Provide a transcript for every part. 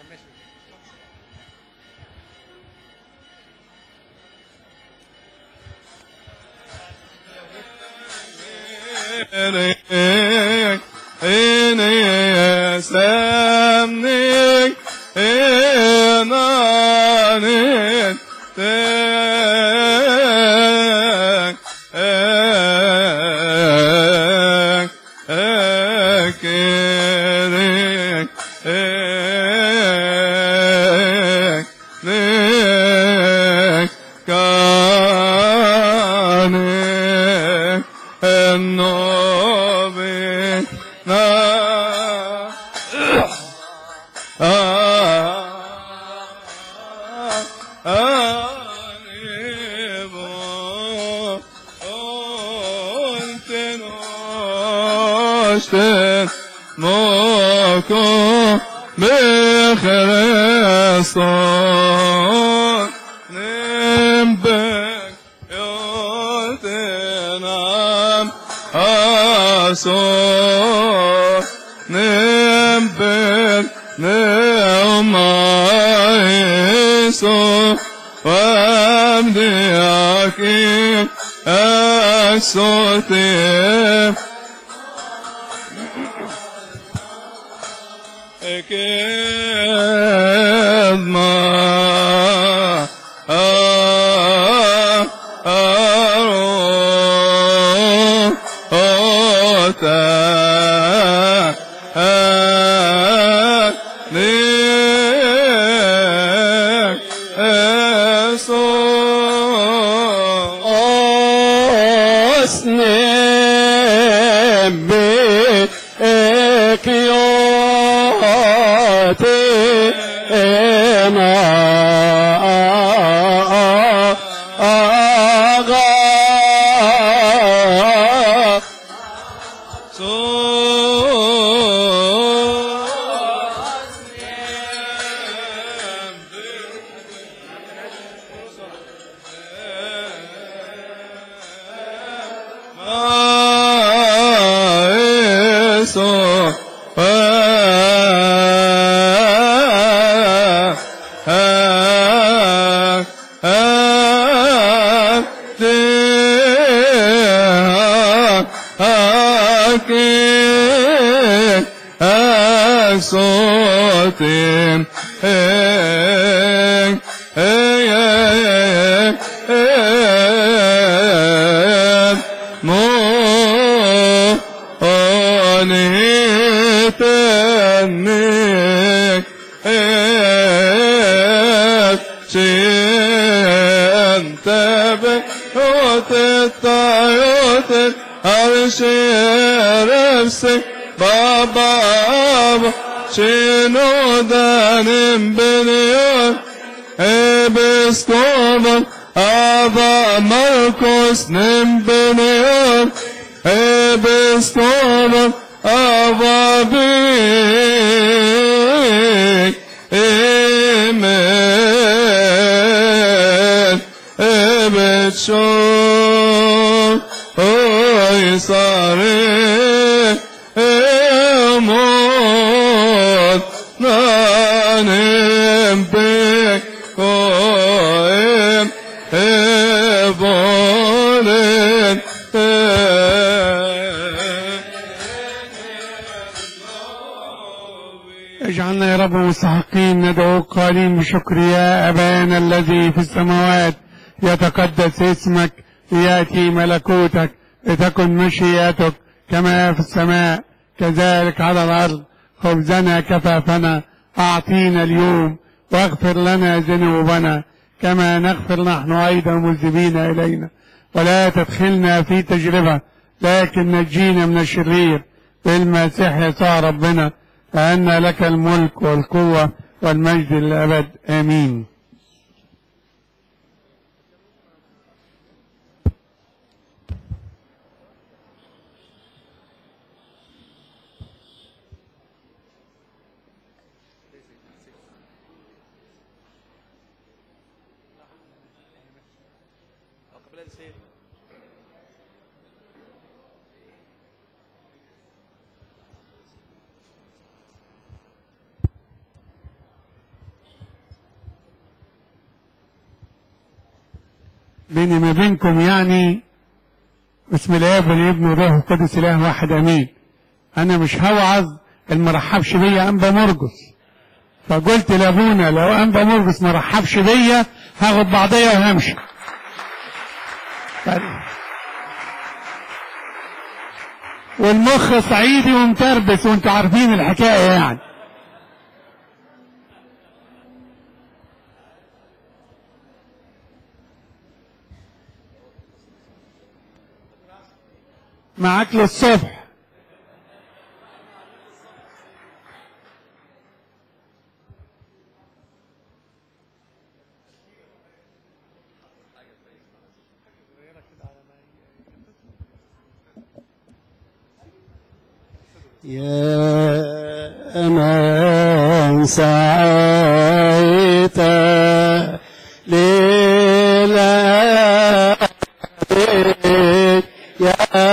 Samnik enanin tek ek ekerek ek nek kanek enobe na Moko Mechreson Nimbek Yotenam Ason Nimbek Neumaiso Vamdi Akim Exotim Kedma Aro Ota Nek Eso Osne Ekyote Ema Aga Eso Exotim Hey, hey, hey, hey, Mo Onitenik Et Sintebe Otetayotet Arşerefsek Baba Şinodanim biliyor Episkopal Ava Marcos nem biliyor Episkopal Ava Bik Emet Evet çok Oy sarı Emot Nanem Bek Koem Ebolen اجعلنا يا رب مستحقين ندعوك قائلين بشكر يا أبانا الذي في السماوات يتقدس اسمك ليأتي ملكوتك لتكن مشيئتك كما في السماء كذلك على الأرض خبزنا كفافنا أعطينا اليوم واغفر لنا ذنوبنا كما نغفر نحن أيضا مذنبين إلينا ولا تدخلنا في تجربة لكن نجينا من الشرير بالمسيح يسوع ربنا فأن لك الملك والقوة والمجد للأبد آمين بيني ما بينكم يعني بسم الاب والابن والروح القدس اله واحد امين انا مش هوعظ اللي رحبش بيا انبا مرقس فقلت لابونا لو انبا مرقس ما رحبش بيا هاخد بعضيا وهمشي ف- والمخ صعيدي ومتربس وانتوا عارفين الحكايه يعني معاك للصبح يا من سعيت ليلة يا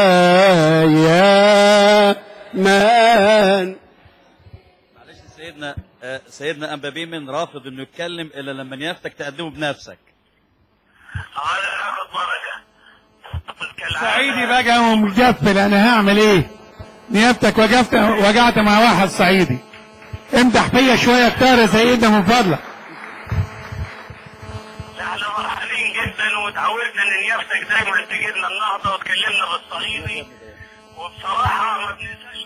يا من معلش سيدنا آه، سيدنا أنبابي من رافض انه يتكلم الا لما نيافتك تقدمه بنفسك هذا هاخد بركه صعيدي بقى ومجفل انا هعمل ايه نيابتك وقفت وقعت مع واحد صعيدي امدح فيا شويه كتار يا سيدنا من فضلك احنا فرحانين جدا وتعودنا ان نيافتك دايما تجينا النهضه وتكلمنا بالصعيدي وبصراحه ما بننساش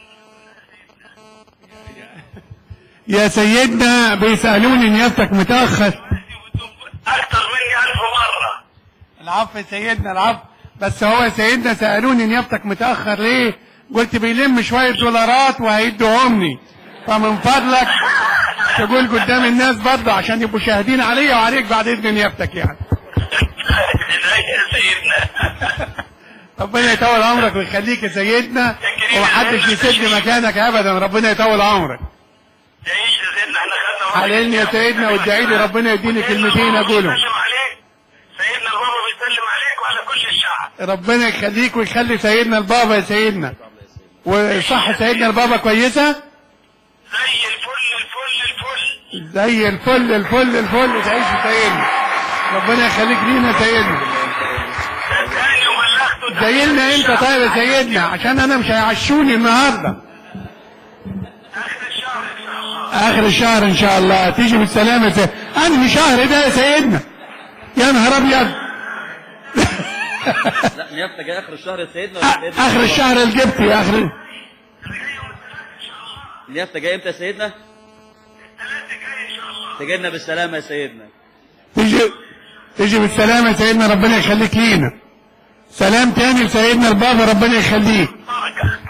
يا سيدنا بيسالوني نيابتك متاخر اكتر مني الف مره العفو يا سيدنا العفو بس هو يا سيدنا سالوني نيابتك متاخر ليه قلت بيلم شويه دولارات وهيدوهمني فمن فضلك تقول قدام الناس برضه عشان يبقوا شاهدين عليا وعليك بعد اذن نيابتك يعني ازاي يا سيدنا ربنا يطول عمرك ويخليك يا سيدنا ومحدش يسد مكانك ابدا ربنا يطول عمرك تعيش يا سيدنا احنا خدنا حللني يا سيدنا وادعي لي ربنا يديني كلمتين اقولهم بيسلم عليك سيدنا البابا بيسلم عليك وعلى كل الشعب ربنا يخليك ويخلي سيدنا البابا يا سيدنا وصح سيدنا البابا كويسه زي الفل الفل الفل زي الفل الفل الفل تعيش يا سيدنا ربنا يخليك لينا يا سيدنا صدقني وبلغته زي لنا انت طيب يا سيدنا عشان انا مش هيعشوني النهارده اخر الشهر ان شاء الله اخر الشهر ان شاء الله تيجي بالسلامه يا سيدنا انهي شهر ده يا سيدنا يا نهار ابيض لا نيافتك جاي اخر الشهر يا سيدنا ولا سيدنا؟ اخر الشهر الجبتي اخر نيافتك جاي امتى يا سيدنا؟ الثلاثة جاي ان شاء الله تجي لنا بالسلامه يا سيدنا تيجي تيجي بالسلامه يا سيدنا ربنا يخليك لينا سلام تاني لسيدنا البابا ربنا يخليك بركه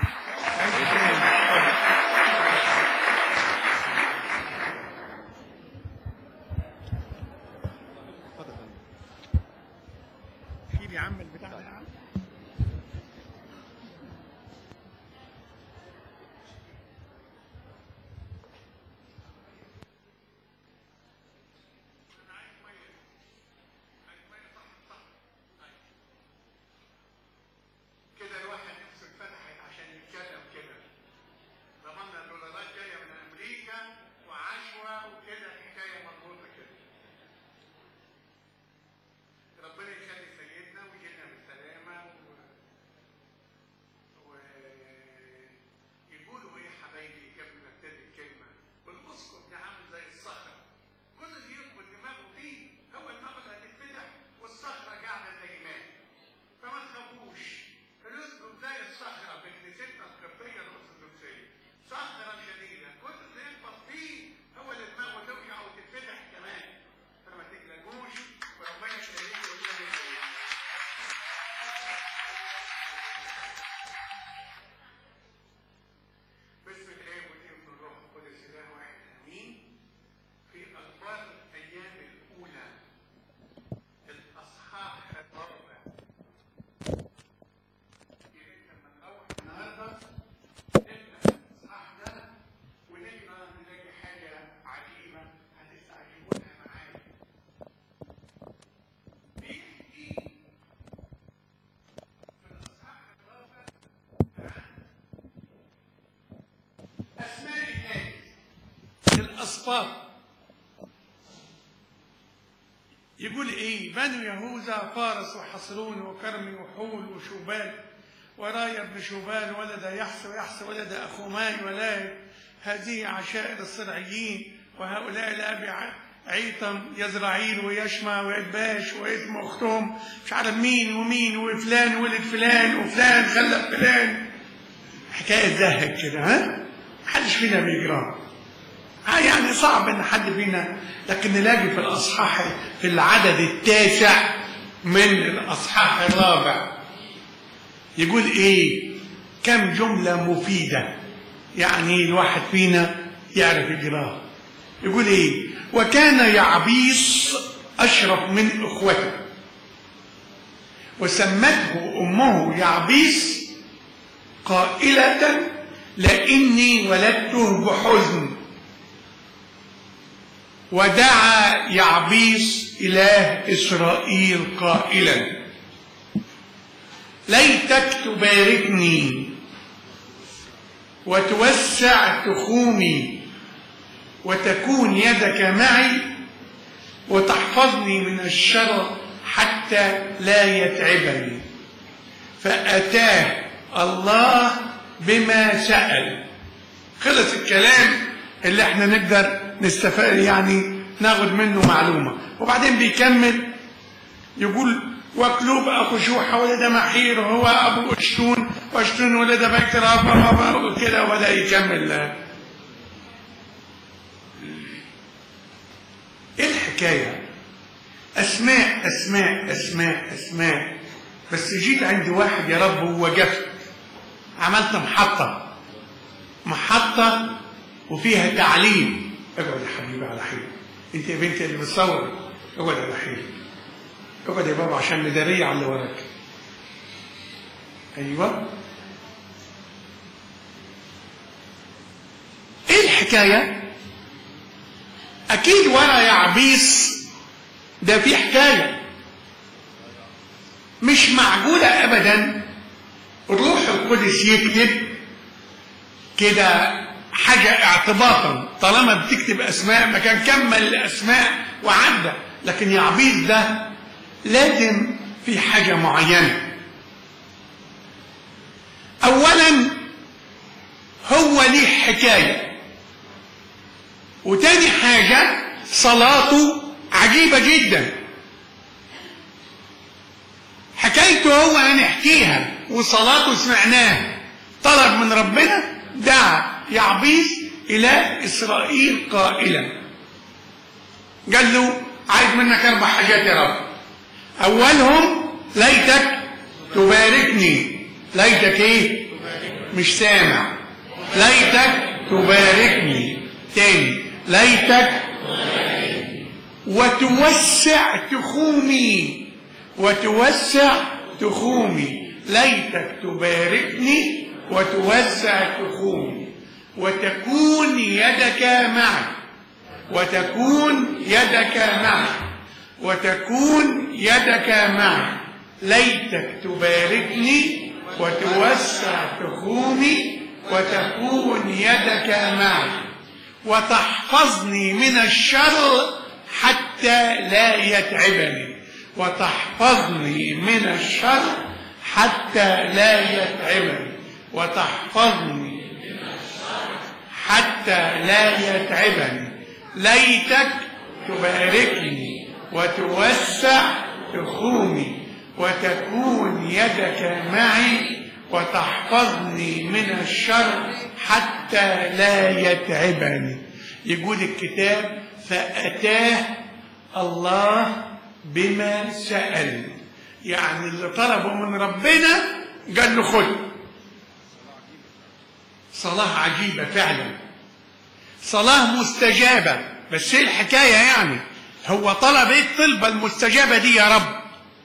يا عم البتاع ده يا عم كده الواحد نفسه اتفتحت عشان يتكلم كده ضمننا الدولارات جايه من امريكا وعشوه وكده الحكايه مضبوطه كده ربنا يخلي سيدنا ويجينا بالسلامة و... و... يقولوا ايه حبايبي قبل ما ابتدي الكلمة والمسكت ده عامل زي الصخرة كل اللي يربط دماغه فيه هو دماغه هتتفتح والصخرة قاعدة زي ما هي فما تخافوش الاسلوب زي الصخرة بكنيستنا القبطية الأرثوذكسية صخرة شديدة كل اللي يخبط فيه هو اللي دماغه توجع وتتفتح كمان فما تقلقوش وربنا يخليك ويجزاك خير. باسم الاب والابن والروح القدس اله واحد امين في اخبار الايام الاولى الاصحاح الرابع يريد لما نروح النهارده نبدا الاصحاح ده ونقرا نلاقي حاجه عجيبه هتستعجبونها معايا بيحكي في الاصحاح الرابع عن اسماء الله الاسباط يقول ايه بنو يهوذا فارس وحصرون وكرم وحول وشوبال ورايا بن شوبال ولد يحس ويحس ولد اخوماي ولاي هذه عشائر الصرعيين وهؤلاء الابي ع- عيطم يزرعيل ويشمع وإدباش واسم اختهم مش عارف مين ومين وفلان ولد فلان وفلان خلف فلان حكايه زهق كده ها محدش فينا بيجراها ها يعني صعب ان حد فينا لكن نلاقي في الاصحاح في العدد التاسع من الاصحاح الرابع يقول ايه كم جمله مفيده يعني الواحد فينا يعرف يقراها يقول ايه وكان يعبيس اشرف من اخوته وسمته امه يعبيس قائله لاني ولدته بحزن ودعا يعبيس إله إسرائيل قائلا ليتك تباركني وتوسع تخومي وتكون يدك معي وتحفظني من الشر حتى لا يتعبني فأتاه الله بما سأل خلص الكلام اللي احنا نقدر نستفاد يعني ناخد منه معلومة وبعدين بيكمل يقول وكلوب أخو شوحة ولد محير وهو أبو أشتون وأشتون ولد بكر وكده وبدأ يكمل إيه الحكاية؟ أسماء أسماء أسماء أسماء بس جيت عند واحد يا رب ووقفت عملت محطة محطة وفيها تعليم اقعد يا حبيبي على حيل انت يا بنتي اللي بتصور اقعد على حيل اقعد يا بابا عشان مدارية على اللي وراك ايوه ايه الحكاية اكيد ورا يا عبيس ده في حكاية مش معقولة ابدا الروح القدس يكتب كده حاجة اعتباطا طالما بتكتب اسماء ما كان كمل الاسماء وعدى لكن يا عبيد ده لازم في حاجة معينة اولا هو ليه حكاية وتاني حاجة صلاته عجيبة جدا حكايته هو هنحكيها وصلاته سمعناها طلب من ربنا دعا يعبيس إلى إسرائيل قائلا قال له عايز منك أربع حاجات يا رب أولهم ليتك تباركني ليتك إيه؟ مش سامع ليتك تباركني تاني ليتك وتوسع تخومي وتوسع تخومي ليتك تباركني وتوسع تخومي وتكون يدك معي وتكون يدك معي وتكون يدك معي ليتك تباركني وتوسع تخومي وتكون يدك معي وتحفظني من الشر حتى لا يتعبني وتحفظني من الشر حتى لا يتعبني وتحفظني حتى لا يتعبني ليتك تباركني وتوسع تخومي وتكون يدك معي وتحفظني من الشر حتى لا يتعبني يقول الكتاب فأتاه الله بما سأل يعني اللي طلبه من ربنا قال له خد صلاة عجيبة فعلا صلاة مستجابة بس ايه الحكاية يعني هو طلب ايه الطلبة المستجابة دي يا رب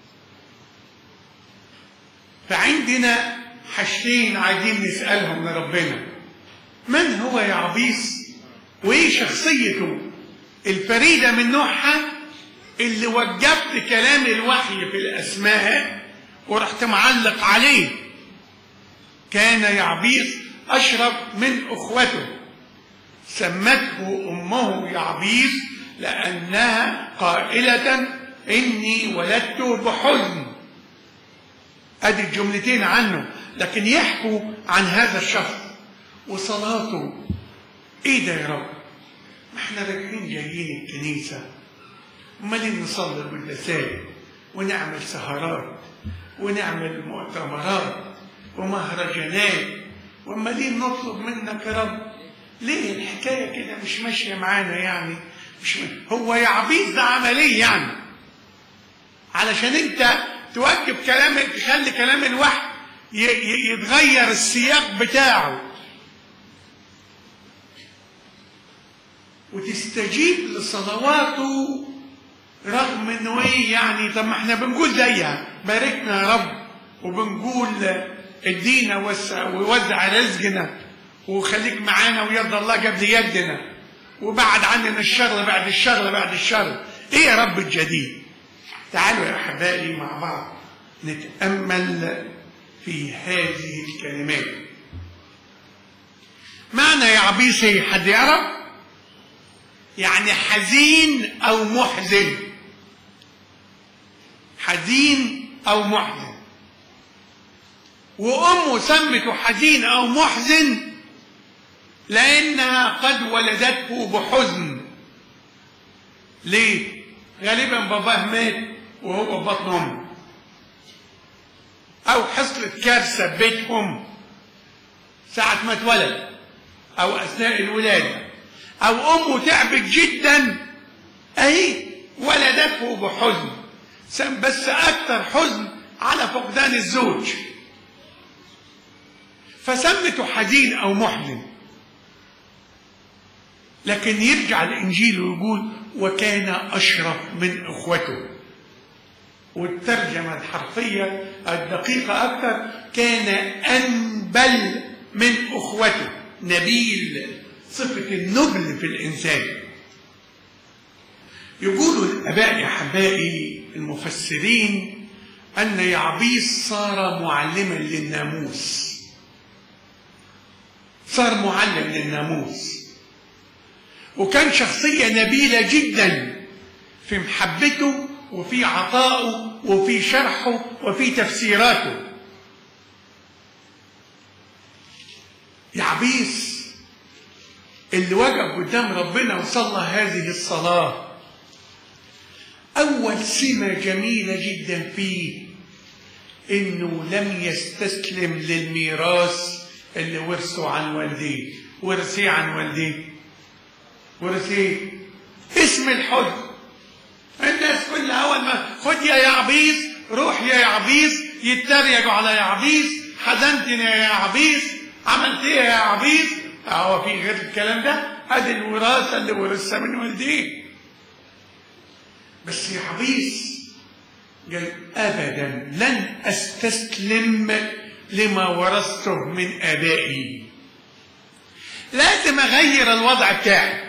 فعندنا حاجتين عايزين نسألهم لربنا من هو يعبيس وايه شخصيته الفريدة من نوعها اللي وجبت كلام الوحي في الأسماء ورحت معلق عليه كان يعبيس أشرف من أخوته سمته أمه يعبيس لأنها قائلة إني ولدت بحزن ادي الجملتين عنه لكن يحكوا عن هذا الشخص وصلاته ايه ده يا رب ما احنا رايحين جايين الكنيسه امال نصلي القداسات ونعمل سهرات ونعمل مؤتمرات ومهرجانات وامال نطلب منك يا رب ليه الحكايه كده مش ماشيه معانا يعني مش م... هو يا عبيد ده عمل ايه يعني علشان انت توجب كلام تخلي كلام الوحي ي- ي- يتغير السياق بتاعه وتستجيب لصلواته رغم انه ايه يعني طب ما احنا بنقول زيها باركنا يا رب وبنقول ادينا وسع ووزع رزقنا وخليك معانا ويد الله قبل يدنا وبعد عننا الشر بعد الشر بعد الشر ايه يا رب الجديد تعالوا يا احبائي مع بعض نتامل في هذه الكلمات معنى يا عبيسي حد يعرف يعني حزين او محزن حزين او محزن وامه سمته حزين او محزن لانها قد ولدته بحزن ليه غالبا باباه مات وهو في بطن امه او حصلت كارثه في بيتهم ساعه ما اتولد او اثناء الولاده او امه تعبت جدا اهي ولدته بحزن سم- بس اكثر حزن على فقدان الزوج فسمته حزين او محزن لكن يرجع الانجيل ويقول وكان اشرف من اخوته والترجمه الحرفيه الدقيقه اكثر كان انبل من اخوته نبيل صفه النبل في الانسان يقول الاباء يا احبائي المفسرين ان يعبيس صار معلما للناموس صار معلم للناموس وكان شخصية نبيلة جدا في محبته وفي عطائه وفي شرحه وفي تفسيراته يعبيس اللي وقف قدام ربنا وصلى هذه الصلاة أول سمة جميلة جدا فيه إنه لم يستسلم للميراث اللي ورثه عن والديه ورثيه عن والديه ورثيه اسم الحزن الناس كلها اول ما خد يا يعبيس روح يا يعبيس يتريقوا على يعبيس حزنتني يا يعبيس عملت ايه يا يعبيس هو في غير الكلام ده ادي الوراثه اللي ورثها من والديه بس يعبيس قال ابدا لن استسلم لما ورثته من ابائي لازم اغير الوضع بتاعي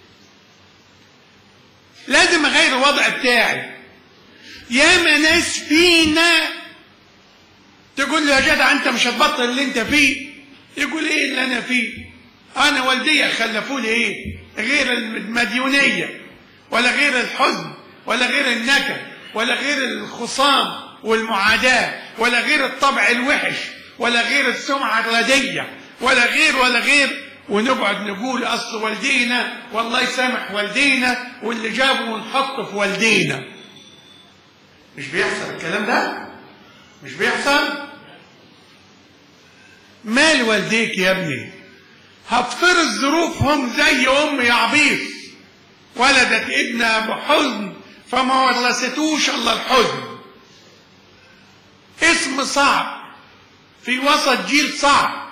لازم اغير الوضع بتاعي ياما ناس فينا تقول له يا جدع انت مش هتبطل اللي انت فيه يقول ايه اللي انا فيه انا والدي خلفوا لي ايه غير المديونيه ولا غير الحزن ولا غير النكد ولا غير الخصام والمعاداه ولا غير الطبع الوحش ولا غير السمعه الرديه ولا غير ولا غير ونقعد نقول اصل والدينا والله يسامح والدينا واللي جابه ونحطه في والدينا مش بيحصل الكلام ده مش بيحصل مال والديك يا ابني هفترض ظروفهم زي ام يعبيس ولدت ابنها بحزن فما ورثتوش الا الحزن اسم صعب في وسط جيل صعب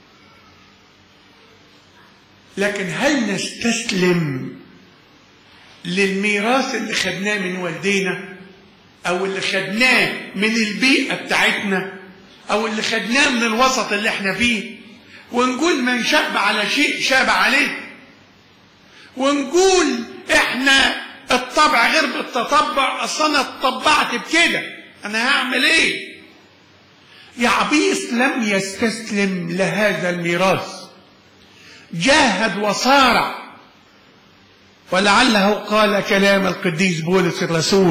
لكن هل نستسلم للميراث اللي خدناه من والدينا او اللي خدناه من البيئه بتاعتنا او اللي خدناه من الوسط اللي احنا فيه ونقول من شاب على شيء شاب عليه ونقول احنا الطبع غير بالتطبع اصل انا اتطبعت بكده انا هعمل ايه يعبيس لم يستسلم لهذا الميراث جاهد وصارع ولعله قال كلام القديس بولس الرسول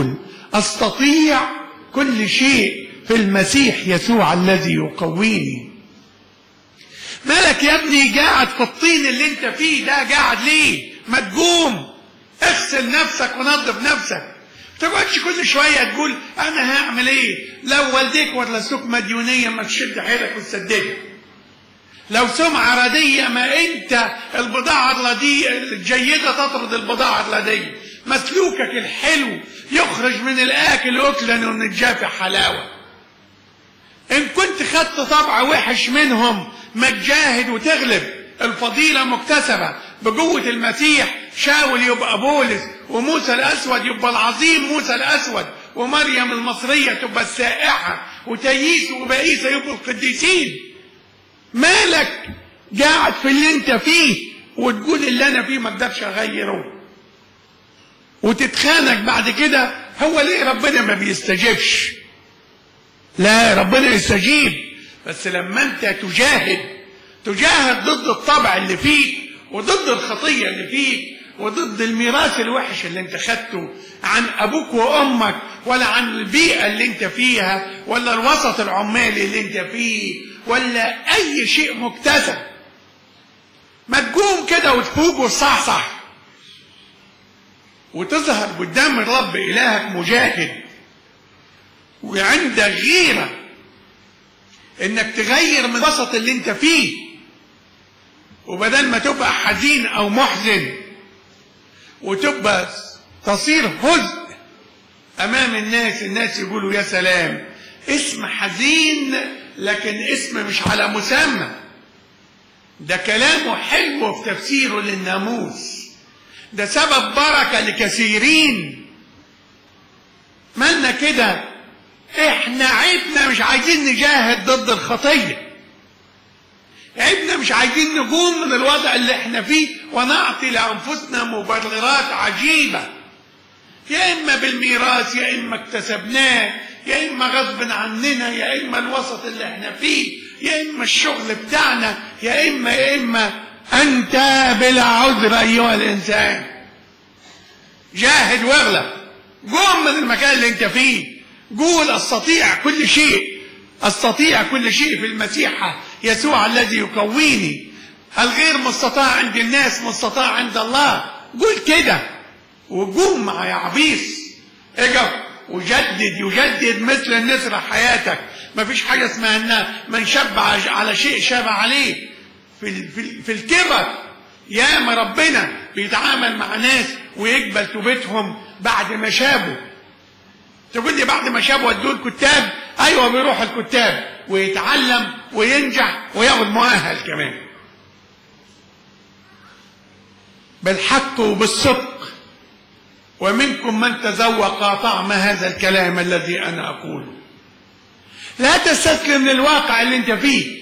استطيع كل شيء في المسيح يسوع الذي يقويني مالك يا ابني قاعد في الطين اللي انت فيه ده قاعد ليه ما تقوم اغسل نفسك ونظف نفسك ما تقعدش كل شويه تقول انا هعمل ايه لو والديك ورثوك مديونيه ما تشد حيلك وتسددها لو سمعة ردية ما انت البضاعة الرديئة الجيدة تطرد البضاعة الرديئة مسلوكك الحلو يخرج من الاكل اكلا ومن الجافي حلاوة ان كنت خدت طبع وحش منهم ما تجاهد وتغلب الفضيلة مكتسبة بقوة المسيح شاول يبقى بولس وموسى الأسود يبقى العظيم موسى الأسود ومريم المصرية تبقى السائحة وتييس وبائسة يبقوا القديسين مالك قاعد في اللي انت فيه وتقول اللي انا فيه ما اقدرش اغيره وتتخانق بعد كده هو ليه ربنا ما بيستجيبش لا ربنا يستجيب بس لما انت تجاهد تجاهد ضد الطبع اللي فيك وضد الخطية اللي فيك وضد الميراث الوحش اللي انت خدته عن ابوك وامك ولا عن البيئة اللي انت فيها ولا الوسط العمالي اللي انت فيه ولا اي شيء مكتسب ما تقوم كده وتفوق وتصحصح وتظهر قدام الرب الهك مجاهد وعندك غيرة انك تغير من الوسط اللي انت فيه وبدل ما تبقى حزين او محزن وتبقى تصير هزء امام الناس الناس يقولوا يا سلام اسم حزين لكن اسم مش على مسمى ده كلامه حلو في تفسيره للناموس ده سبب بركة لكثيرين مالنا كده احنا عيبنا مش عايزين نجاهد ضد الخطية عيبنا مش عايزين نقوم من الوضع اللي احنا فيه ونعطي لأنفسنا مبررات عجيبة يا إما بالميراث يا إما اكتسبناه يا إما غصب عننا يا إما الوسط اللي احنا فيه يا إما الشغل بتاعنا يا إما يا إما أنت بلا عذر أيها الإنسان جاهد واغلب قوم من المكان اللي أنت فيه قول أستطيع كل شيء أستطيع كل شيء في المسيح يسوع الذي يقويني الغير مستطاع عند الناس مستطاع عند الله قول كده وقوم مع يعبيس اجب وجدد يجدد مثل النسر حياتك ما فيش حاجة اسمها ان من شب على شيء شاب عليه في, ال- في, ال- في الكبر يا ما ربنا بيتعامل مع ناس ويقبل توبتهم بعد ما شابوا تقول لي بعد ما شابوا ودوه الكتاب ايوه بيروح الكتاب ويتعلم وينجح وياخد مؤهل كمان بالحق وبالصدق ومنكم من تذوق طعم هذا الكلام الذي انا اقوله لا تستسلم للواقع اللي انت فيه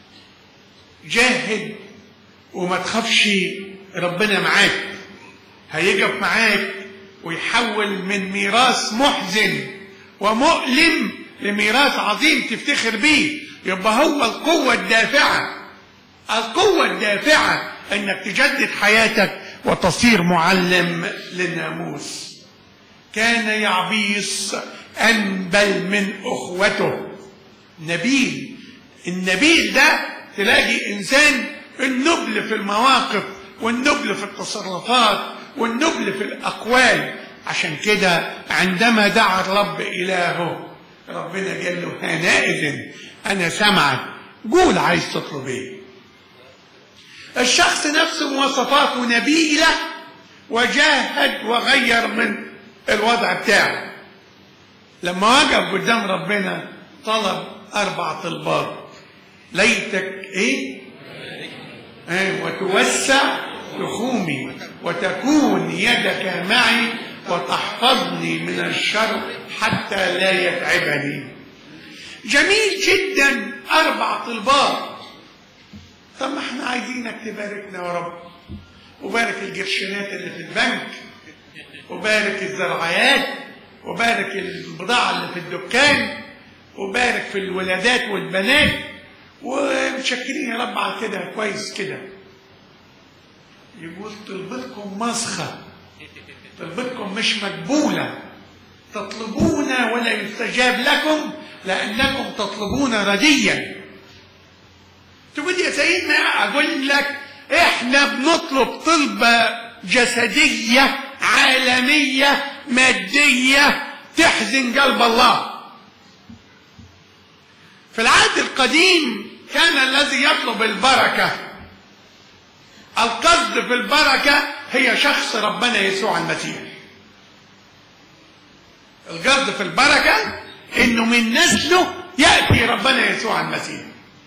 جاهد وما تخافش ربنا معاك هيقف معاك ويحول من ميراث محزن ومؤلم لميراث عظيم تفتخر بيه يبقى هو القوة الدافعة القوة الدافعة انك تجدد حياتك وتصير معلم للناموس كان يعبيس انبل من اخوته نبيل النبيل ده تلاقي انسان النبل في المواقف والنبل في التصرفات والنبل في الاقوال عشان كده عندما دعا الرب الهه ربنا قال له حينئذ انا سمعك قول عايز تطلب ايه الشخص نفسه مواصفاته نبيله وجاهد وغير من الوضع بتاعه لما وقف قدام ربنا طلب اربع طلبات ليتك ايه آه وتوسع تخومي وتكون يدك معي وتحفظني من الشر حتى لا يتعبني جميل جدا اربع طلبات طب ما احنا عايزينك تباركنا يا رب وبارك القرشينات اللي في البنك وبارك الزراعيات وبارك البضاعة اللي في الدكان وبارك في الولادات والبنات ومتشكرين يا رب على كده كويس كده يقول طلبتكم مسخة طلبتكم مش مقبولة تطلبون ولا يستجاب لكم لأنكم تطلبون رديا تقول يا سيدنا أقول لك إحنا بنطلب طلبة جسدية عالمية مادية تحزن قلب الله في العهد القديم كان الذي يطلب البركة القصد في البركة هي شخص ربنا يسوع المسيح القصد في البركة انه من نسله يأتي ربنا يسوع المسيح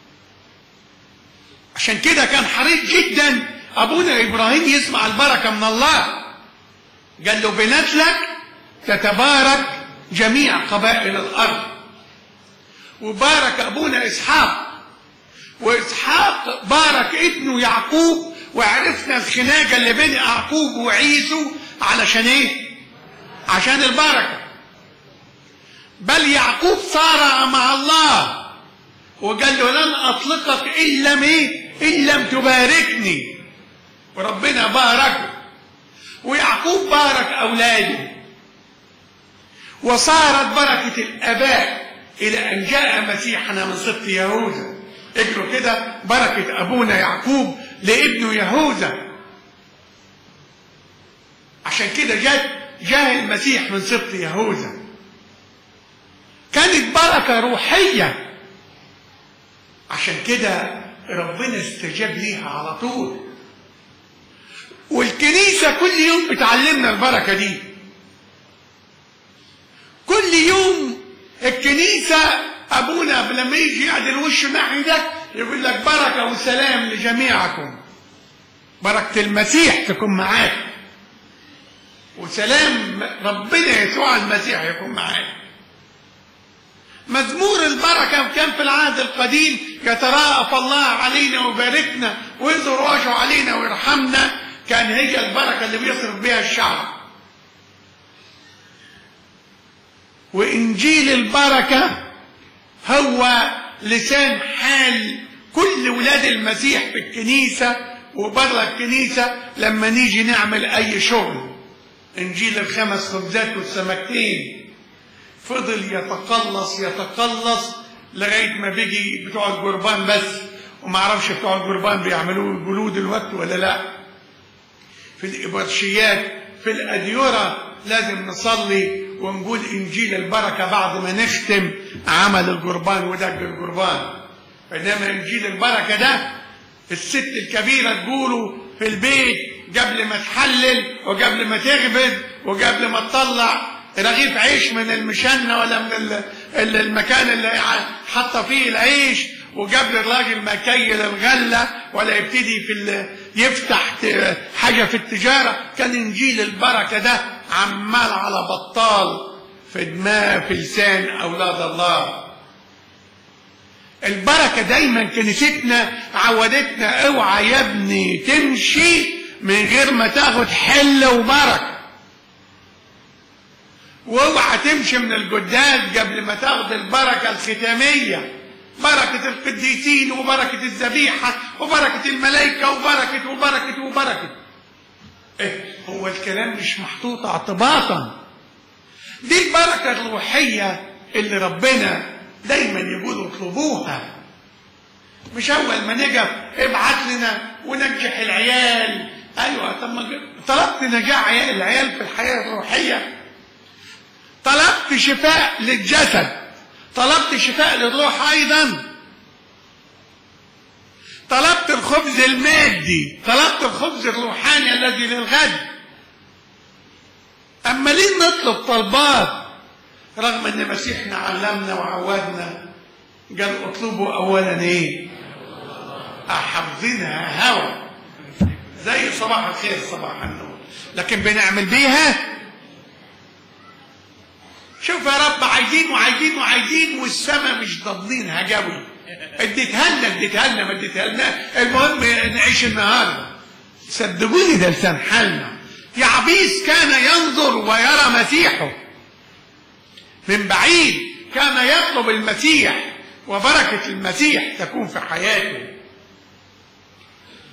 عشان كده كان حريص جدا ابونا ابراهيم يسمع البركة من الله قال له بنسلك تتبارك جميع قبائل الارض وبارك ابونا اسحاق واسحاق بارك ابنه يعقوب وعرفنا الخناقه اللي بين يعقوب وعيسو علشان ايه عشان البركه بل يعقوب صار مع الله وقال له لن اطلقك ان لم ايه ان لم تباركني وربنا باركه ويعقوب بارك اولاده وصارت بركه الاباء الى ان جاء مسيحنا من سبط يهوذا اجروا كده بركه ابونا يعقوب لابنه يهوذا عشان كده جاء جاء المسيح من سبط يهوذا كانت بركه روحيه عشان كده ربنا استجاب ليها على طول والكنيسه كل يوم بتعلمنا البركه دي كل يوم الكنيسة أبونا لما يجي يعدل وشه ناحيتك يقول لك بركة وسلام لجميعكم بركة المسيح تكون معاك وسلام ربنا يسوع المسيح يكون معاك مزمور البركة كان في العهد القديم يتراءف الله علينا ويباركنا ويظهر وجهه علينا ويرحمنا كان هي البركة اللي بيصرف بها الشعب وإنجيل البركة هو لسان حال كل ولاد المسيح في الكنيسة وبره الكنيسة لما نيجي نعمل أي شغل إنجيل الخمس خبزات والسمكتين فضل يتقلص يتقلص لغاية ما بيجي بتوع القربان بس وما اعرفش بتوع القربان بيعملوه يقولوه دلوقتي ولا لا في الإبرشيات في الأديرة لازم نصلي ونقول إنجيل البركة بعد ما نختم عمل القربان ودق القربان إنما إنجيل البركة ده الست الكبيرة تقوله في البيت قبل ما تحلل وقبل ما تغبز وقبل ما تطلع رغيف عيش من المشنة ولا من ال- ال- المكان اللي حاطة فيه العيش وقبل الراجل ما يكيل الغلة ولا يبتدي في ال- يفتح ت- حاجة في التجارة كان إنجيل البركة ده عمال على بطال في دماغ في لسان أولاد الله البركة دايما كنيستنا عودتنا اوعى يا ابني تمشي من غير ما تاخد حل وبركة واوعى تمشي من الجداد قبل ما تاخد البركة الختامية بركة القديسين وبركة الذبيحة وبركة الملائكة وبركة وبركة وبركة إيه هو الكلام مش محطوط اعتباطا دي البركة الروحية اللي ربنا دايما يقول اطلبوها مش اول ما نجح ابعت لنا ونجح العيال ايوه طب ما طلبت نجاح عيال- العيال في الحياه الروحيه طلبت شفاء للجسد طلبت شفاء للروح ايضا طلبت الخبز المادي طلبت الخبز الروحاني الذي للغد اما ليه نطلب طلبات رغم ان مسيحنا علمنا وعودنا قال اطلبوا اولا ايه حافظينها هوى زي صباح الخير صباح النور لكن بنعمل بيها شوف يا رب عايزين وعايزين وعايزين والسما مش ضامنينها قوي اديتها لنا اديتها لنا ما اديتها لنا المهم نعيش النهارده صدقوني ده لسان حالنا يعبيس كان ينظر ويرى مسيحه من بعيد كان يطلب المسيح وبركة المسيح تكون في حياته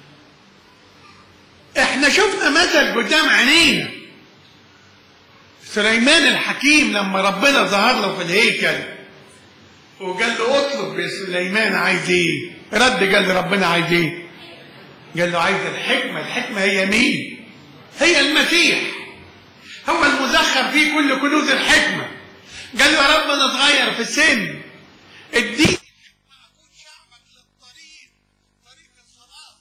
احنا شفنا مثل قدام عينينا سليمان الحكيم لما ربنا ظهر له في الهيكل وقال له اطلب يا سليمان عايز ايه رد قال له ربنا عايز ايه قال له عايز الحكمة الحكمة هي مين هي المسيح هو المزخر فيه كل كنوز الحكمة قال له يا رب انا صغير في السن اديني حكمة اكون شعبك للطريق طريق الخلاص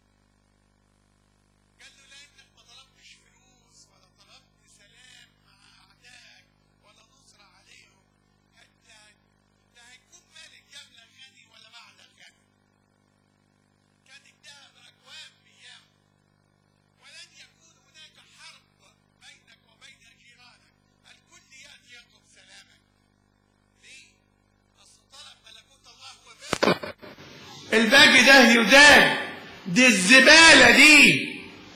قال له لانك ما طلبتش فلوس ولا طلبت سلام مع اعدائك ولا نصرة عليهم انت انت هيكون مالك قبلك غني ولا بعدك غني كان الدهب اكواب ايام ولن يكون هناك حرب بينك وبين جيرانك الكل ياتي يطلب سلامك ليه؟ اصل طلب ملكوت الله وبره الباقي ده يزال دي الزباله دي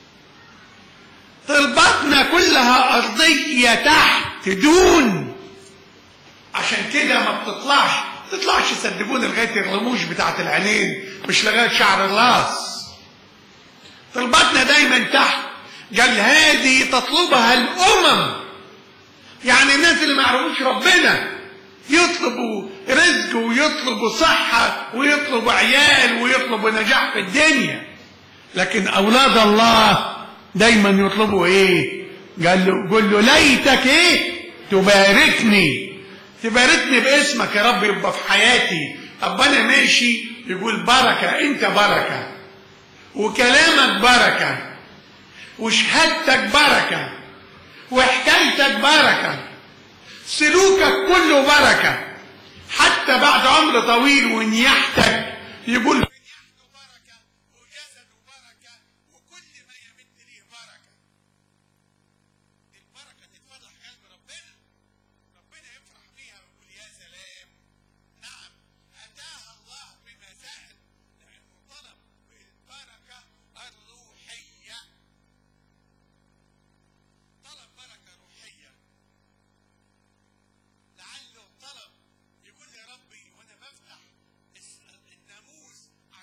تربطنا كلها ارضيه تحت دون عشان كده ما بتطلعش تطلعش صدقوني لغايه الرموش بتاعت العينين مش لغايه شعر الراس تربطنا دايما تحت قال هذه تطلبها الامم يعني الناس اللي ما يعرفوش ربنا يطلبوا رزق ويطلبوا صحة ويطلبوا عيال ويطلبوا نجاح في الدنيا لكن أولاد الله دايما يطلبوا إيه قال له قل له ليتك إيه تباركني تباركني باسمك يا رب يبقى في حياتي طب أنا ماشي يقول بركة أنت بركة وكلامك بركة وشهادتك بركة وحكايتك بركة سلوكك كله بركة حتى بعد عمر طويل ونياحتك يقول نياحته بركة وجسده بركة وكل ما يمد ليه بركة البركة تتفضح قلب ربنا ربنا يفرح بيها ويقول يا سلام نعم أتاها الله بما سهل لأنه طلب البركة الروحية طلب بركة روحية لعله طلب يقول يا ربي وانا بفتح الس- الناموس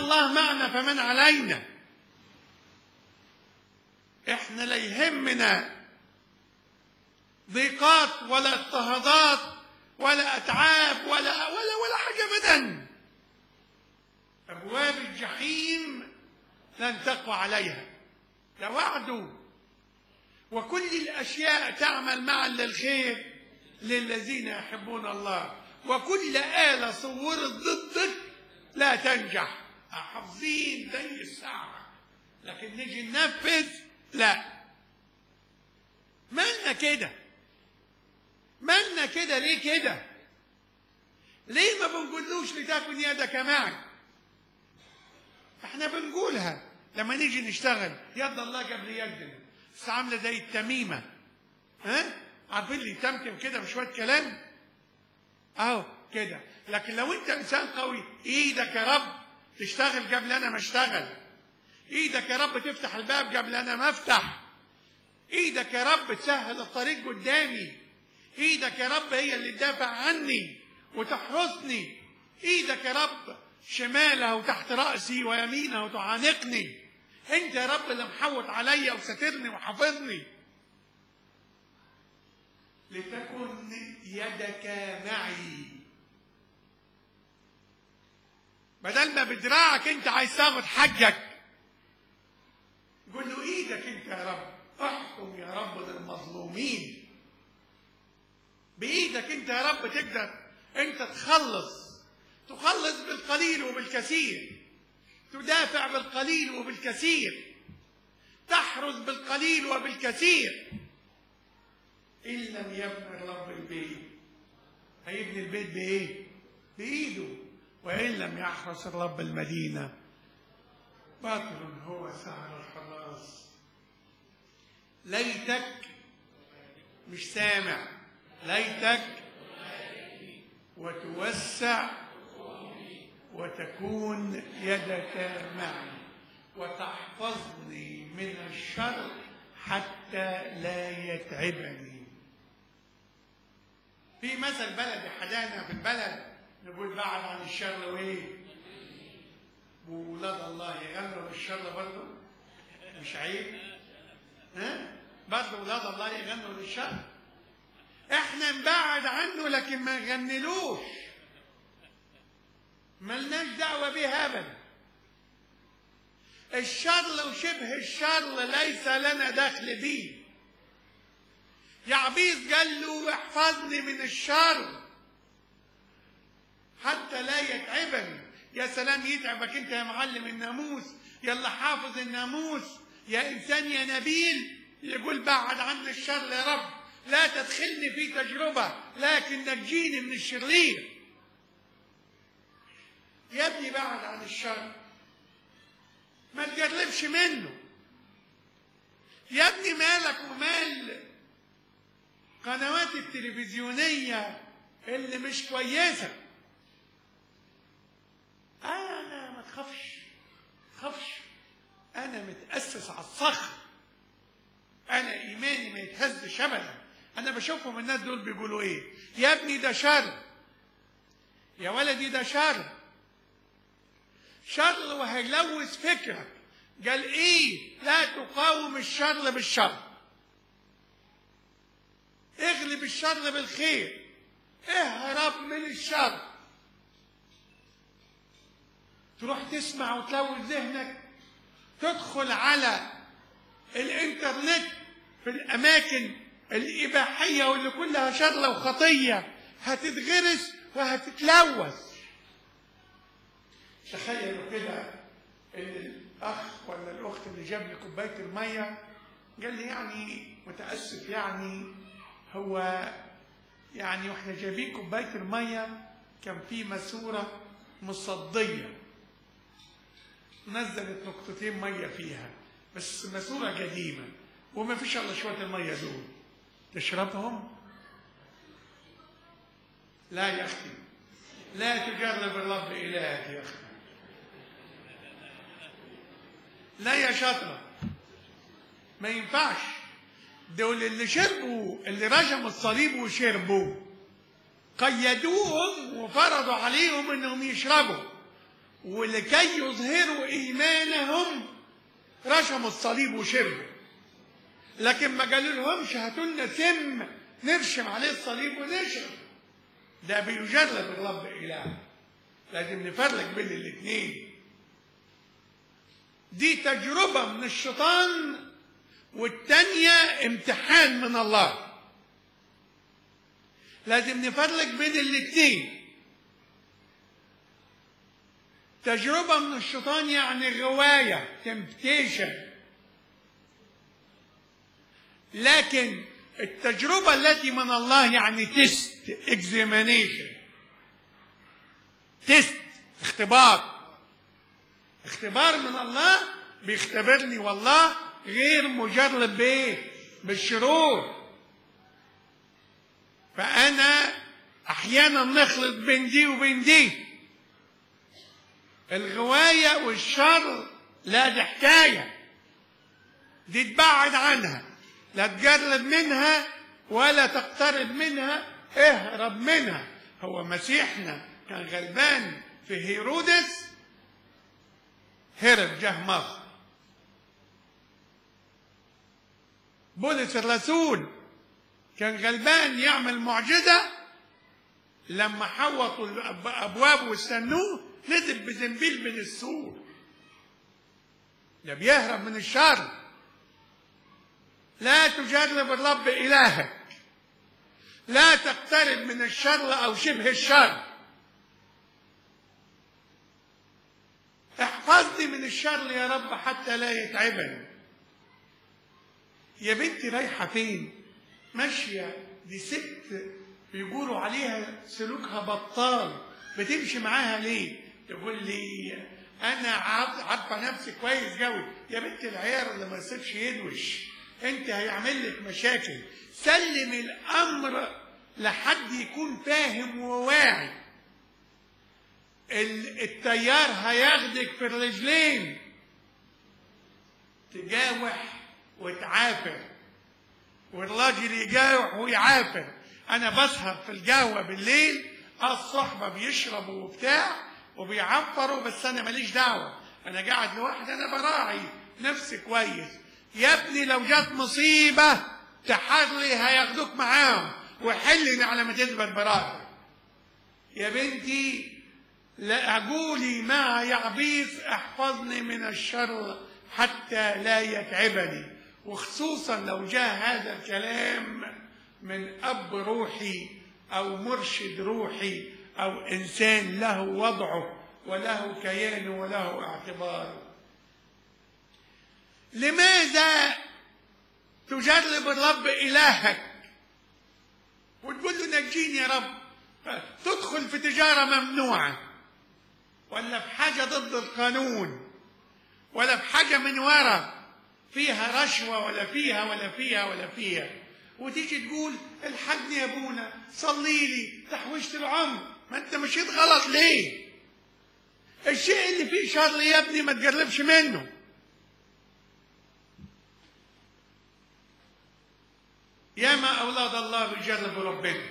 الله معنا فمن علينا احنا لا يهمنا ضيقات ولا اضطهادات ولا اتعاب ولا ولا ولا حاجه ابدا ابواب الجحيم لن تقوى عليها ده وعده وكل الاشياء تعمل معا للخير للذين يحبون الله وكل آلة صورت ضدك لا تنجح حافظين زي الساعة لكن نيجي ننفذ لا مالنا كده مالنا كده ليه كده ليه ما بنقولوش لتكن يدك معي احنا بنقولها لما نيجي نشتغل يد الله قبل يدنا بس عامله زي التميمه ها عارفين اللي يتمتم كده بشويه كلام اهو كده لكن لو انت انسان قوي ايدك يا رب تشتغل قبل انا ما اشتغل ايدك يا رب تفتح الباب قبل انا ما افتح ايدك يا رب تسهل الطريق قدامي ايدك يا رب هي اللي تدافع عني وتحرسني ايدك يا رب شمالها وتحت راسي ويمينها وتعانقني انت يا رب اللي محوط عليا وسترني وحافظني لتكن يدك معي بدل ما بدراعك انت عايز تاخد حقك قول له ايدك انت يا رب احكم يا رب للمظلومين بايدك انت يا رب تقدر انت تخلص تخلص بالقليل وبالكثير تدافع بالقليل وبالكثير تحرس بالقليل وبالكثير إن لم يبني رب البيت هيبني البيت بإيه؟ بإيده وإن لم يحرس الرب المدينة باطل هو سعر الخلاص ليتك مش سامع ليتك وتوسع وتكون يدك معي وتحفظني من الشر حتى لا يتعبني في مثل بلدي حدانا في البلد نقول بعد عن الشر وايه وولاد الله يغنوا للشر برضه مش عيب ها برضه ولاد الله يغنوا للشر احنا نبعد عنه لكن ما نغنلوش ملناش دعوة به أبدا الشر وشبه الشر ليس لنا دخل به يعبيس قال له احفظني من الشر حتى لا يتعبني يا سلام يتعبك انت يا معلم الناموس يلا حافظ الناموس يا انسان يا نبيل يقول بعد عني الشر يا رب لا تدخلني في تجربة لكن نجيني من الشرير يا ابني بعد عن الشر ما تجربش منه يا ابني مالك ومال قنوات التلفزيونية اللي مش كويسة أنا ما تخافش تخافش أنا متأسس على الصخر أنا إيماني ما يتهزش أبدا أنا بشوفهم الناس دول بيقولوا إيه يا ابني ده شر يا ولدي ده شر شر وهيلوث فكرك قال ايه لا تقاوم الشر بالشر اغلب الشر بالخير اهرب من الشر تروح تسمع وتلوث ذهنك تدخل على الانترنت في الاماكن الاباحيه واللي كلها شر وخطيه هتتغرس وهتتلوث تخيلوا كده ان الاخ ولا الاخت اللي جاب لي كوبايه الميه قال لي يعني متاسف يعني هو يعني واحنا جايبين كوبايه الميه كان في ماسوره مصديه نزلت نقطتين ميه فيها بس ماسوره قديمه وما فيش الا شويه الميه دول تشربهم لا يا اختي لا تجرب الرب الهك يا اختي لا يا شاطرة ما ينفعش دول اللي شربوا اللي رجموا الصليب وشربوا قيدوهم وفرضوا عليهم انهم يشربوا ولكي يظهروا إيمانهم رشموا الصليب وشربوا لكن ما قالوا لهمش هاتوا لنا سم نرشم عليه الصليب ونشرب ده بيجرب الرب إله لازم نفرق بين الاثنين دي تجربة من الشيطان والتانية امتحان من الله لازم نفرق بين الاثنين تجربة من الشيطان يعني غواية تمبتيشن لكن التجربة التي من الله يعني تيست اكزامينيشن تيست اختبار اختبار من الله بيختبرني والله غير مجرد بايه بالشرور فانا احيانا نخلط بين دي وبين دي الغوايه والشر لا دي حكايه دي تبعد عنها لا تجرب منها ولا تقترب منها اهرب منها هو مسيحنا كان غلبان في هيرودس هرب جه مصر بولس الرسول كان غلبان يعمل معجزة لما حوطوا الأبواب واستنوه نزل بزنبيل من السور ده بيهرب من الشر لا تجرب الرب إلهك لا تقترب من الشر أو شبه الشر احفظني من الشر يا رب حتى لا يتعبني يا بنتي رايحة فين ماشية دي ست بيقولوا عليها سلوكها بطال بتمشي معاها ليه تقول لي انا عارف- عارفه نفسي كويس قوي يا بنت العيار اللي ما يصيبش يدوش انت هيعمل لك مشاكل سلم الامر لحد يكون فاهم وواعي ال- التيار هياخدك في الرجلين تجاوح وتعافر والراجل يجاوح ويعافر انا بسهر في القهوه بالليل الصحبه بيشربوا وبتاع وبيعفروا بس انا ماليش دعوه انا قاعد لوحدي انا براعي نفسي كويس يا ابني لو جت مصيبه تحري هياخدوك معاهم وحلني على ما تثبت براسك يا بنتي لا أقولي مع يعبيس احفظني من الشر حتى لا يتعبني وخصوصا لو جاء هذا الكلام من أب روحي أو مرشد روحي أو إنسان له وضعه وله كيانه وله اعتباره لماذا تجرب الرب إلهك وتقول له نجيني يا رب تدخل في تجارة ممنوعة ولا في حاجة ضد القانون ولا في حاجة من ورا فيها رشوة ولا فيها ولا فيها ولا فيها وتيجي تقول الحقني يا ابونا صلي لي تحويشة العمر ما انت مشيت غلط ليه الشيء اللي فيه شر يا ابني ما تقربش منه ياما أولاد الله بيجربوا ربنا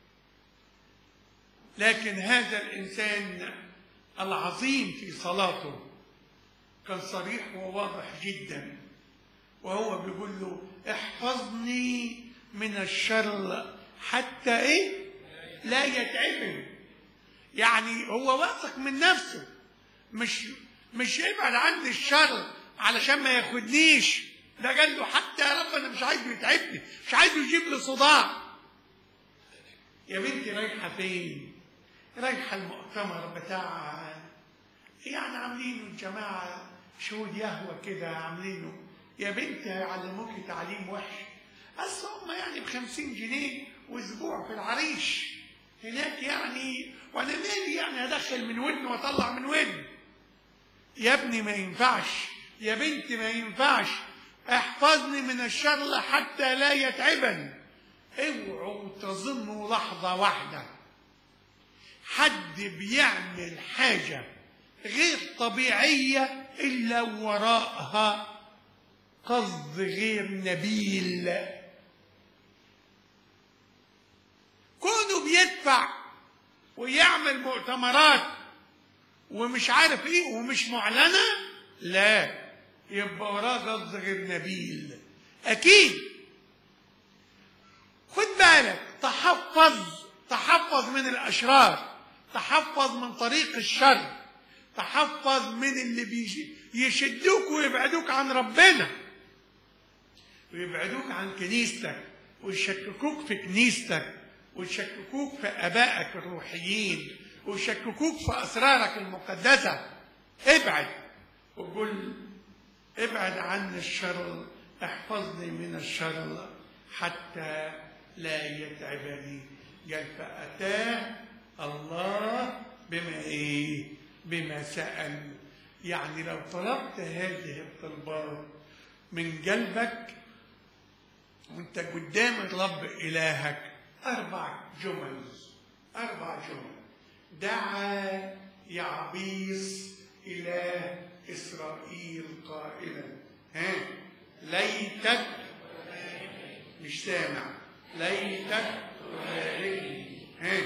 لكن هذا الإنسان العظيم في صلاته كان صريح وواضح جدا وهو بيقول له احفظني من الشر حتى ايه لا يتعبني يعني هو واثق من نفسه مش مش يبعد عني الشر علشان ما ياخدنيش ده قال له حتى يا رب انا مش عايزه يتعبني مش عايزه يجيب لي صداع يا بنتي رايحه فين رايحه المؤتمر بتاع يعني عاملينه الجماعه شهود يهوى كده عاملينه يا بنتي هيعلموكي تعليم وحش بس هم يعني ب 50 جنيه واسبوع في العريش هناك يعني وانا مالي يعني هدخل من ودن واطلع من ودن يا ابني ما ينفعش يا بنتي ما ينفعش احفظني من الشر حتى لا يتعبني اوعوا تظنوا لحظة واحدة حد بيعمل حاجة غير طبيعية إلا وراءها قصد غير نبيل كونه بيدفع ويعمل مؤتمرات ومش عارف ايه ومش معلنه لا يبقى وراه قصد غير نبيل اكيد خد بالك تحفظ تحفظ من الاشرار تحفظ من طريق الشر تحفظ من اللي بيجي يشدوك ويبعدوك عن ربنا ويبعدوك عن كنيستك ويشككوك في كنيستك ويشككوك في ابائك الروحيين ويشككوك في اسرارك المقدسه ابعد وقل ابعد عن الشر احفظني من الشر حتى لا يتعبني قال فأتاه الله بما إيه بما سأل يعني لو طلبت هذه الطلبات من قلبك وانت قدام الرب إلهك أربع جمل أربع جمل دعا يعبيس إله إسرائيل قائلا ها ليتك مش سامع ليتك تباركني ها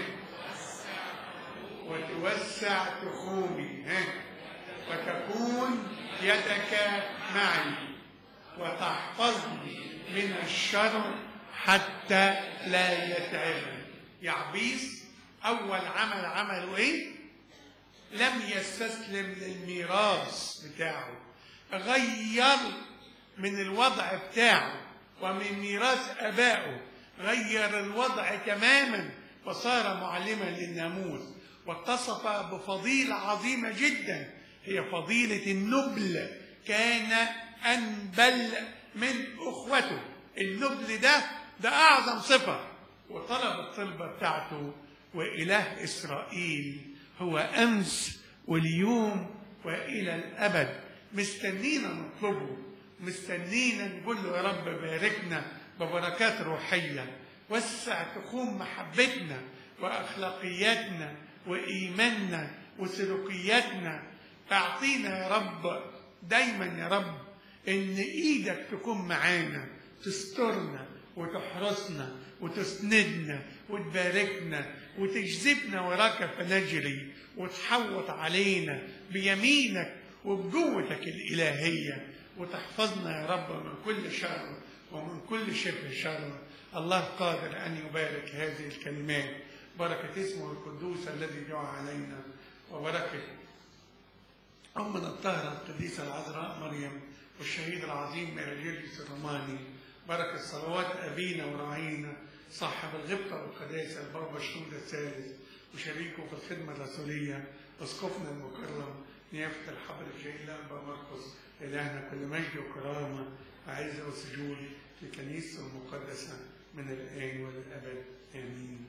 وتوسع تخومي ها وتكون يدك معي وتحفظني من الشر حتى لا يتعبني يعبيس أول عمل عمله إيه؟ لم يستسلم للميراث بتاعه غير من الوضع بتاعه ومن ميراث ابائه غير الوضع تماما وصار معلما للناموس واتصف بفضيلة عظيمة جدا هي فضيلة النبل كان أنبل من أخوته النبل ده ده أعظم صفة وطلب الطلبة بتاعته وإله إسرائيل هو أمس واليوم وإلى الأبد مستنينا نطلبه مستنينا نقول له يا رب باركنا ببركات روحية وسع تخوم محبتنا وأخلاقياتنا وإيماننا وسلوكياتنا أعطينا يا رب دايما يا رب إن إيدك تكون معانا تسترنا وتحرسنا وتسندنا وتباركنا وتجذبنا وراك فنجري وتحوط علينا بيمينك وبقوتك الإلهية وتحفظنا يا رب من كل شر ومن كل شبه شر الله قادر أن يبارك هذه الكلمات بركة اسمه القدوس الذي دعا علينا وبركة أمنا الطاهرة القديسة العذراء مريم والشهيد العظيم ميراجيليوس الروماني بركة صلوات أبينا وراعينا صاحب الغبطة والقداسة البابا شنودة الثالث وشريكه في الخدمة الرسولية أسقفنا المكرم نيافة الحبر الجليل أنبا مرقس إلهنا كل مجد وكرامة وعزة وسجود في كنيسته المقدسة من الآن وللأبد آمين.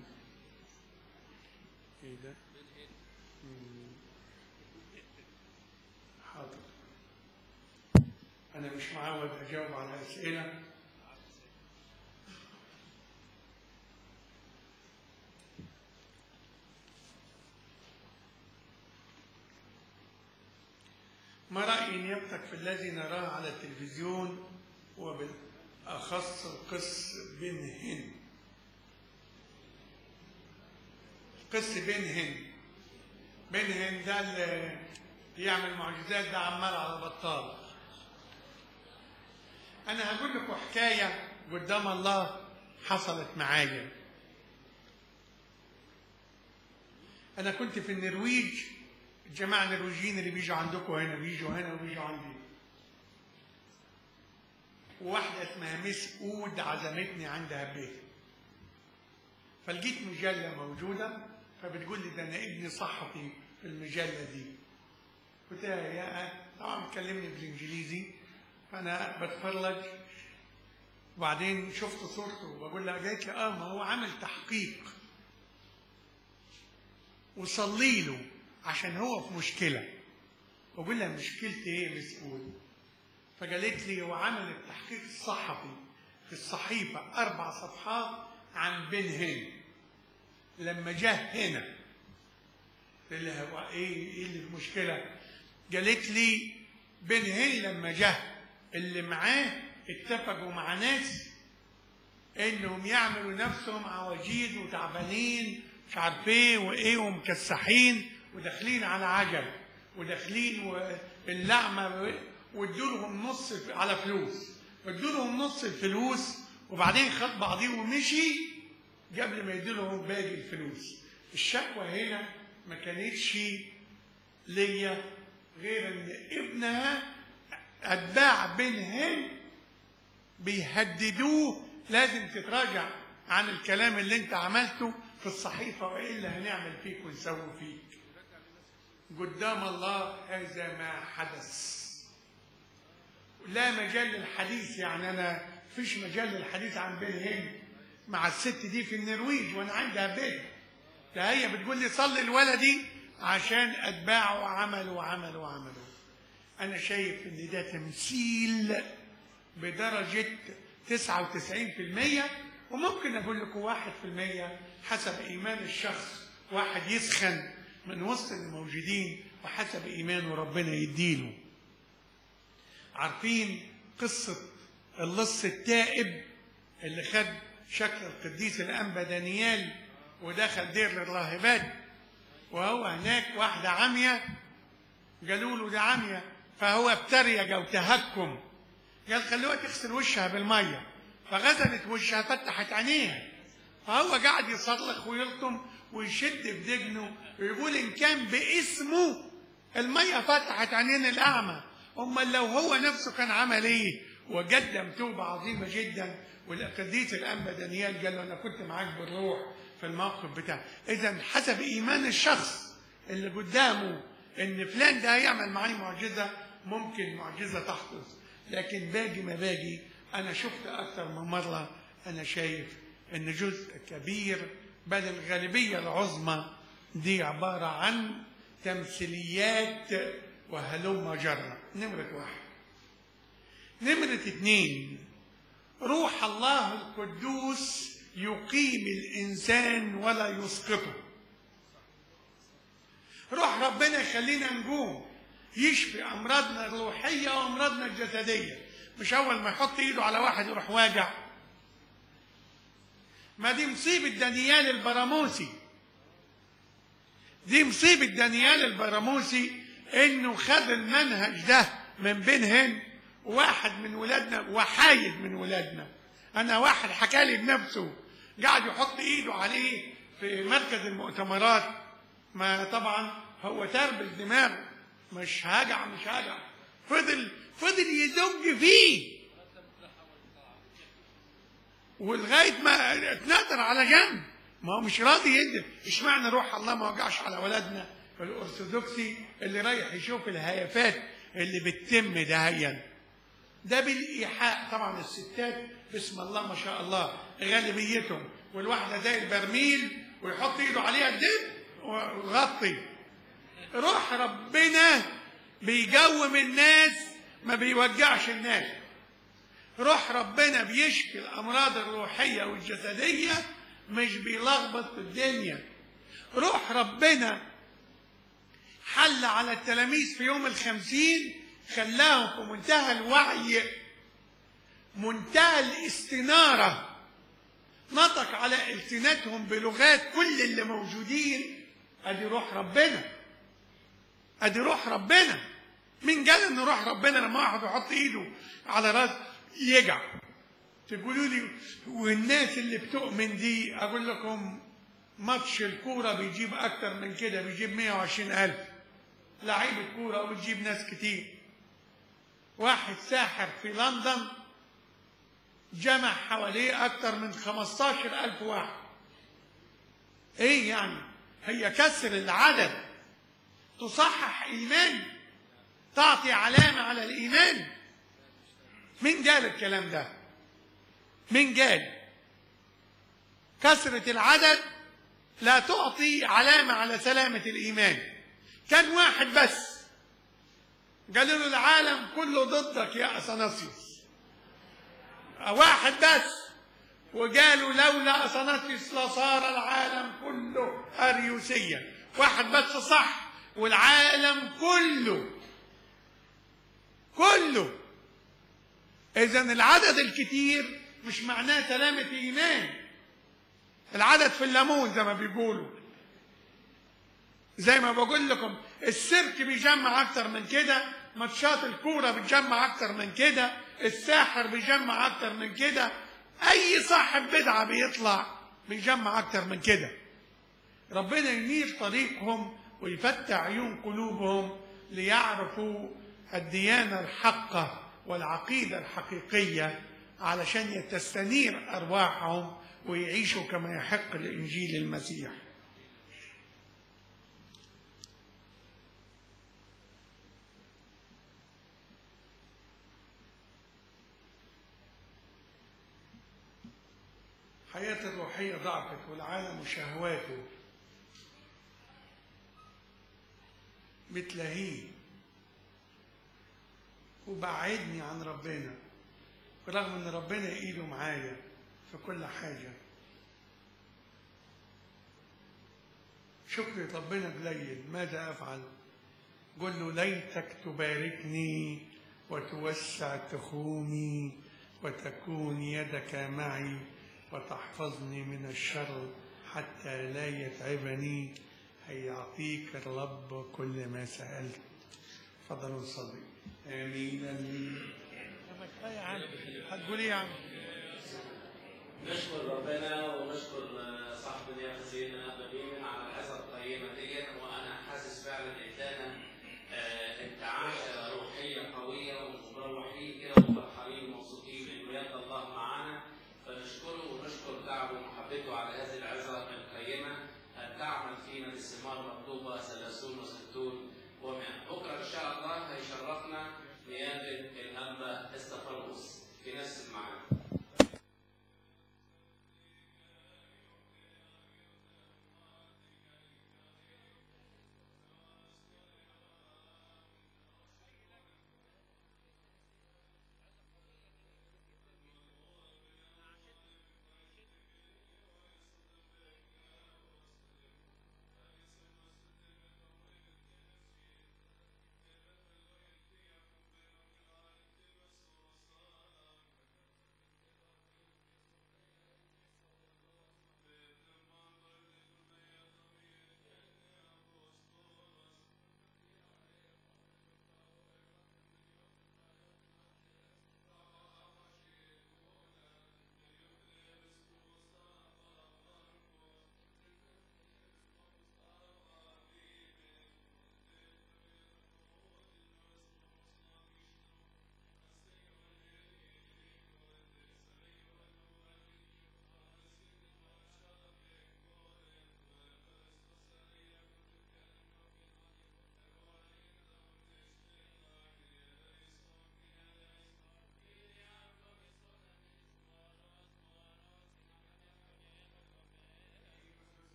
إيه ده؟ مم. حاضر. أنا مش معود أجاوب على أسئلة ما رأي نيابتك في الذي نراه على التلفزيون وبالأخص القس بن هند القس بن هند بن هند ده اللي يعمل معجزات ده عمال على بطال أنا هقول لكم حكاية قدام الله حصلت معايا أنا كنت في النرويج الجماعة النرويجيين اللي بيجوا عندكم هنا بيجوا هنا وبيجوا عندي وواحدة اسمها ميس أود عزمتني عندها بيت فلقيت مجلة موجودة فبتقول لي ده أنا ابني صحفي في المجلة دي قلت لها يا طبعا بتكلمني بالإنجليزي فأنا بتفرج وبعدين شفت صورته وبقول لها قالت لي اه ما هو عامل تحقيق وصلي له عشان هو في مشكله بقول لها مشكلتي ايه مسؤول فقالت لي هو عمل التحقيق الصحفي في الصحيفه اربع صفحات عن بن هند لما جه هنا قلت لها هو ايه ايه اللي المشكله قالت لي بن هند لما جه اللي معاه اتفقوا مع ناس انهم يعملوا نفسهم عواجيز وتعبانين مش عارف ايه وايه ومكسحين وداخلين على عجل وداخلين واللعمه وادوا لهم نص على فلوس وادوا لهم نص الفلوس وبعدين خد بعضيه ومشي قبل ما يدوا لهم باقي الفلوس الشكوى هنا ما كانتش ليا غير ان ابنها اتباع بنهن بيهددوه لازم تتراجع عن الكلام اللي انت عملته في الصحيفه والا هنعمل فيك ونسوي فيك قدام الله هذا ما حدث لا مجال للحديث يعني انا فيش مجال للحديث عن بين هند مع الست دي في النرويج وانا عندها بيت ده هي بتقول لي صلي الولدي عشان اتباعه وعمل وعمل وعمل انا شايف ان ده تمثيل بدرجة 99% وممكن اقول لكم 1% حسب ايمان الشخص واحد يسخن من وسط الموجودين وحسب ايمانه ربنا يديله عارفين قصة اللص التائب اللي خد شكل القديس الأنبا دانيال ودخل دير للراهبات وهو هناك واحدة عمية قالوا له دي عمية فهو ابتريق وتهكم قال خلوها تغسل وشها بالمية فغسلت وشها فتحت عينيها فهو قاعد يصرخ ويلطم ويشد في دجنه ويقول إن كان باسمه المية فتحت عينين الأعمى امال لو هو نفسه كان عمل ايه وقدم توبه عظيمه جدا والقديس الانبا دانيال قال له انا كنت معاك بالروح في الموقف بتاعه اذا حسب ايمان الشخص اللي قدامه ان فلان ده هيعمل معايا معجزه ممكن معجزه تحدث لكن باجي ما باجي انا شفت اكثر من مره انا شايف ان جزء كبير بل الغالبيه العظمى دي عباره عن تمثيليات وهلم جرى نمرة واحد نمرة اتنين روح الله القدوس يقيم الإنسان ولا يسقطه روح ربنا يخلينا نقوم يشفي أمراضنا الروحية وأمراضنا الجسدية مش أول ما يحط إيده على واحد يروح واجع ما دي مصيبة دانيال البراموسي دي مصيبة دانيال البراموسي انه خد المنهج ده من بينهن واحد من ولادنا وحايد من ولادنا انا واحد حكى لي بنفسه قاعد يحط ايده عليه في مركز المؤتمرات ما طبعا هو تربس دماغ مش هاجع مش هاجع فضل فضل يدج فيه ولغايه ما اتنطر على جنب ما هو مش راضي يدي اشمعنى روح الله ما وجعش على ولادنا الارثوذكسي اللي رايح يشوف الهيافات اللي بتتم دهيا ده بالايحاء طبعا الستات بسم الله ما شاء الله غالبيتهم والواحده زي البرميل ويحط ايده عليها كده ويغطي روح ربنا بيجوم الناس ما بيوجعش الناس روح ربنا بيشفي الامراض الروحيه والجسديه مش بيلخبط في الدنيا روح ربنا حل على التلاميذ في يوم الخمسين خلاهم في منتهى الوعي منتهى الاستنارة نطق على السنتهم بلغات كل اللي موجودين ادي روح ربنا ادي روح ربنا مين قال ان روح ربنا لما واحد يحط ايده على راس يجع تقولوا لي والناس اللي بتؤمن دي اقول لكم ماتش الكوره بيجيب اكتر من كده بيجيب 120 الف لعيبه كوره وبتجيب ناس كتير واحد ساحر في لندن جمع حواليه اكتر من 15 الف واحد ايه يعني هي كسر العدد تصحح ايمان تعطي علامه على الايمان مين قال الكلام ده مين قال كثرة العدد لا تعطي علامة على سلامة الإيمان كان واحد بس قالوا له العالم كله ضدك يا أثناسيوس واحد بس وقالوا لولا أثناسيوس لصار العالم كله أريوسيا واحد بس صح والعالم كله كله إذا العدد الكتير مش معناه سلامة إيمان العدد في الليمون زي ما بيقولوا زي ما بقول لكم السيرك بيجمع اكتر من كده ماتشات الكوره بتجمع اكتر من كده الساحر بيجمع اكتر من كده اي صاحب بدعه بيطلع بيجمع اكتر من كده ربنا ينير طريقهم ويفتح عيون قلوبهم ليعرفوا الديانة الحقة والعقيدة الحقيقية علشان تستنير أرواحهم ويعيشوا كما يحق لإنجيل المسيح حياة الروحية ضعفت والعالم وشهواته بتلهيه وبعدني عن ربنا برغم ان ربنا ايده معايا في كل حاجة شكري ربنا قليل ماذا افعل قل له ليتك تباركني وتوسع تخومي وتكون يدك معي وتحفظني من الشر حتى لا يتعبني هيعطيك الرب كل ما سألت تفضلوا نصلي آمين آمين هتقول ايه يا عم؟ نشكر ربنا ونشكر صاحب النيافه سيدنا ابا بيمن على العظه القيمه ديت وانا حاسس فعلا ادانا آه، انتعاش